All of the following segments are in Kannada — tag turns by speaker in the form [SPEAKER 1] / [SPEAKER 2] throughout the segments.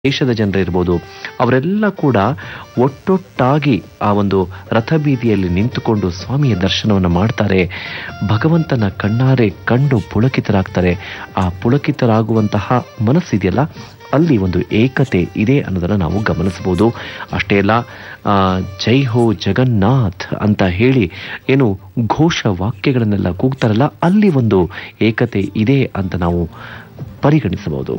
[SPEAKER 1] ದೇಶದ ಜನರಿರ್ಬೋದು ಅವರೆಲ್ಲ ಕೂಡ ಒಟ್ಟೊಟ್ಟಾಗಿ ಆ ಒಂದು ರಥಬೀದಿಯಲ್ಲಿ ನಿಂತುಕೊಂಡು ಸ್ವಾಮಿಯ ದರ್ಶನವನ್ನು ಮಾಡ್ತಾರೆ ಭಗವಂತನ ಕಣ್ಣಾರೆ ಕಂಡು ಪುಳಕಿತರಾಗ್ತಾರೆ ಆ ಪುಳಕಿತರಾಗುವಂತಹ ಮನಸ್ಸಿದೆಯಲ್ಲ ಅಲ್ಲಿ ಒಂದು ಏಕತೆ ಇದೆ ಅನ್ನೋದನ್ನು ನಾವು ಗಮನಿಸಬಹುದು ಅಷ್ಟೇ ಅಲ್ಲ ಆ, ಜೈ ಹೋ ಜಗನ್ನಾಥ್ ಅಂತ ಹೇಳಿ ಏನು ಘೋಷ ವಾಕ್ಯಗಳನ್ನೆಲ್ಲ ಕೂಗ್ತಾರಲ್ಲ ಅಲ್ಲಿ ಒಂದು ಏಕತೆ ಇದೆ ಅಂತ ನಾವು ಪರಿಗಣಿಸಬಹುದು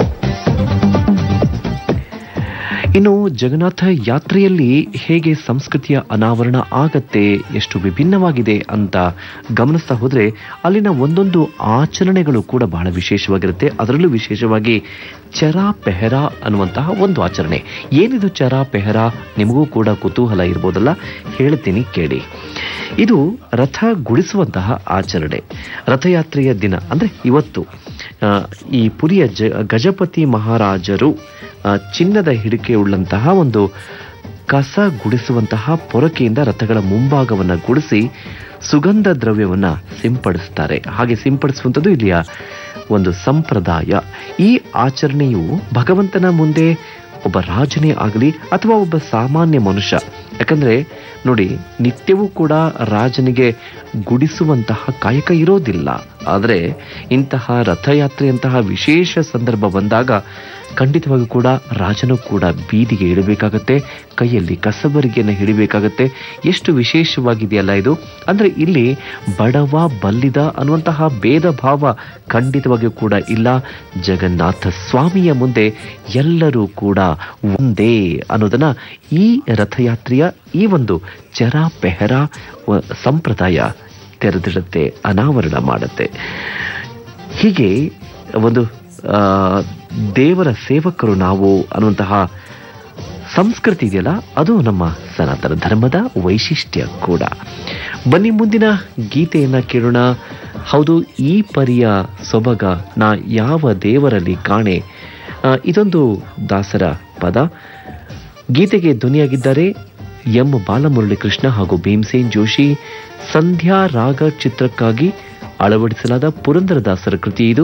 [SPEAKER 1] ಇನ್ನು ಜಗನ್ನಾಥ ಯಾತ್ರೆಯಲ್ಲಿ ಹೇಗೆ ಸಂಸ್ಕೃತಿಯ ಅನಾವರಣ ಆಗತ್ತೆ ಎಷ್ಟು ವಿಭಿನ್ನವಾಗಿದೆ ಅಂತ ಗಮನಿಸ್ತಾ ಹೋದ್ರೆ ಅಲ್ಲಿನ ಒಂದೊಂದು ಆಚರಣೆಗಳು ಕೂಡ ಬಹಳ ವಿಶೇಷವಾಗಿರುತ್ತೆ ಅದರಲ್ಲೂ ವಿಶೇಷವಾಗಿ ಚರಾ ಪೆಹರಾ ಅನ್ನುವಂತಹ ಒಂದು ಆಚರಣೆ ಏನಿದು ಚರಾ ಪೆಹರಾ ನಿಮಗೂ ಕೂಡ ಕುತೂಹಲ ಇರ್ಬೋದಲ್ಲ ಹೇಳ್ತೀನಿ ಕೇಳಿ ಇದು ರಥ ಗುಡಿಸುವಂತಹ ಆಚರಣೆ ರಥಯಾತ್ರೆಯ ದಿನ ಅಂದ್ರೆ ಇವತ್ತು ಆ, ಈ ಪುರಿಯ ಜ ಗಜಪತಿ ಮಹಾರಾಜರು ಆ, ಚಿನ್ನದ ಹಿಡಿಕೆ ಉಳ್ಳಂತಹ ಒಂದು ಕಸ ಗುಡಿಸುವಂತಹ ಪೊರಕೆಯಿಂದ ರಥಗಳ ಮುಂಭಾಗವನ್ನು ಗುಡಿಸಿ ಸುಗಂಧ ದ್ರವ್ಯವನ್ನ ಸಿಂಪಡಿಸ್ತಾರೆ ಹಾಗೆ ಸಿಂಪಡಿಸುವಂಥದ್ದು ಇಲ್ಲಿಯ ಒಂದು ಸಂಪ್ರದಾಯ ಈ ಆಚರಣೆಯು ಭಗವಂತನ ಮುಂದೆ ಒಬ್ಬ ರಾಜನೇ ಆಗಲಿ ಅಥವಾ ಒಬ್ಬ ಸಾಮಾನ್ಯ ಮನುಷ್ಯ ಯಾಕಂದ್ರೆ ನೋಡಿ ನಿತ್ಯವೂ ಕೂಡ ರಾಜನಿಗೆ ಗುಡಿಸುವಂತಹ ಕಾಯಕ ಇರೋದಿಲ್ಲ ಆದರೆ ಇಂತಹ ರಥಯಾತ್ರೆಯಂತಹ ವಿಶೇಷ ಸಂದರ್ಭ ಬಂದಾಗ ಖಂಡಿತವಾಗಿಯೂ ಕೂಡ ರಾಜನು ಕೂಡ ಬೀದಿಗೆ ಇಡಬೇಕಾಗತ್ತೆ ಕೈಯಲ್ಲಿ ಕಸಬರಿಗೆಯನ್ನು ಹಿಡಿಬೇಕಾಗತ್ತೆ ಎಷ್ಟು ವಿಶೇಷವಾಗಿದೆಯಲ್ಲ ಇದು ಅಂದ್ರೆ ಇಲ್ಲಿ ಬಡವ ಬಲ್ಲಿದ ಅನ್ನುವಂತಹ ಭೇದ ಭಾವ ಖಂಡಿತವಾಗಿಯೂ ಕೂಡ ಇಲ್ಲ ಜಗನ್ನಾಥ ಸ್ವಾಮಿಯ ಮುಂದೆ ಎಲ್ಲರೂ ಕೂಡ ಒಂದೇ ಅನ್ನೋದನ್ನ ಈ ರಥಯಾತ್ರೆಯ ಈ ಒಂದು ಚರಾ ಪೆಹರಾ ವ- ಸಂಪ್ರದಾಯ ತೆರೆದಿಡುತ್ತೆ ಅನಾವರಣ ಮಾಡುತ್ತೆ ಹೀಗೆ ಒಂದು ಆ, ದೇವರ ಸೇವಕರು ನಾವು ಅನ್ನುವಂತಹ ಸಂಸ್ಕೃತಿ ಇದೆಯಲ್ಲ ಅದು ನಮ್ಮ ಸನಾತನ ಧರ್ಮದ ವೈಶಿಷ್ಟ್ಯ ಕೂಡ ಬನ್ನಿ ಮುಂದಿನ ಗೀತೆಯನ್ನ ಕೇಳೋಣ ಹೌದು ಈ ಪರಿಯ ಸೊಬಗ ನಾ ಯಾವ ದೇವರಲ್ಲಿ ಕಾಣೆ ಆ, ಇದೊಂದು ದಾಸರ ಪದ ಗೀತೆಗೆ ಧ್ವನಿಯಾಗಿದ್ದಾರೆ ಎಂ ಬಾಲಮುರಳಿ ಕೃಷ್ಣ ಹಾಗೂ ಭೀಮಸೇನ್ ಜೋಶಿ ಸಂಧ್ಯಾ ರಾಗ ಚಿತ್ರಕ್ಕಾಗಿ ಅಳವಡಿಸಲಾದ ಪುರಂದರದಾಸರ ಕೃತಿ ಇದು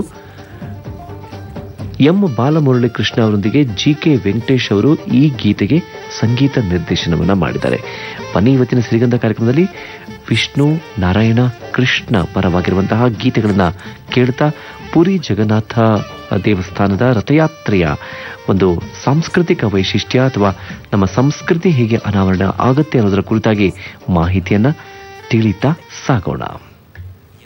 [SPEAKER 1] ಎಂ ಬಾಲಮುರಳಿ ಕೃಷ್ಣ ಅವರೊಂದಿಗೆ ಜಿ ಕೆ ವೆಂಕಟೇಶ್ ಅವರು ಈ ಗೀತೆಗೆ ಸಂಗೀತ ನಿರ್ದೇಶನವನ್ನ ಮಾಡಿದ್ದಾರೆ ಬನ್ನಿ ಇವತ್ತಿನ ಸಿರಿಗಂಧ ಕಾರ್ಯಕ್ರಮದಲ್ಲಿ ವಿಷ್ಣು ನಾರಾಯಣ ಕೃಷ್ಣ ಪರವಾಗಿರುವಂತಹ ಗೀತೆಗಳನ್ನ ಕೇಳ್ತಾ ಪುರಿ ಜಗನ್ನಾಥ ದೇವಸ್ಥಾನದ ರಥಯಾತ್ರೆಯ ಒಂದು ಸಾಂಸ್ಕೃತಿಕ ವೈಶಿಷ್ಟ್ಯ ಅಥವಾ ನಮ್ಮ ಸಂಸ್ಕೃತಿ ಹೇಗೆ ಅನಾವರಣ ಆಗುತ್ತೆ ಅನ್ನೋದರ ಕುರಿತಾಗಿ ಮಾಹಿತಿಯನ್ನ ತಿಳಿತಾ ಸಾಗೋಣ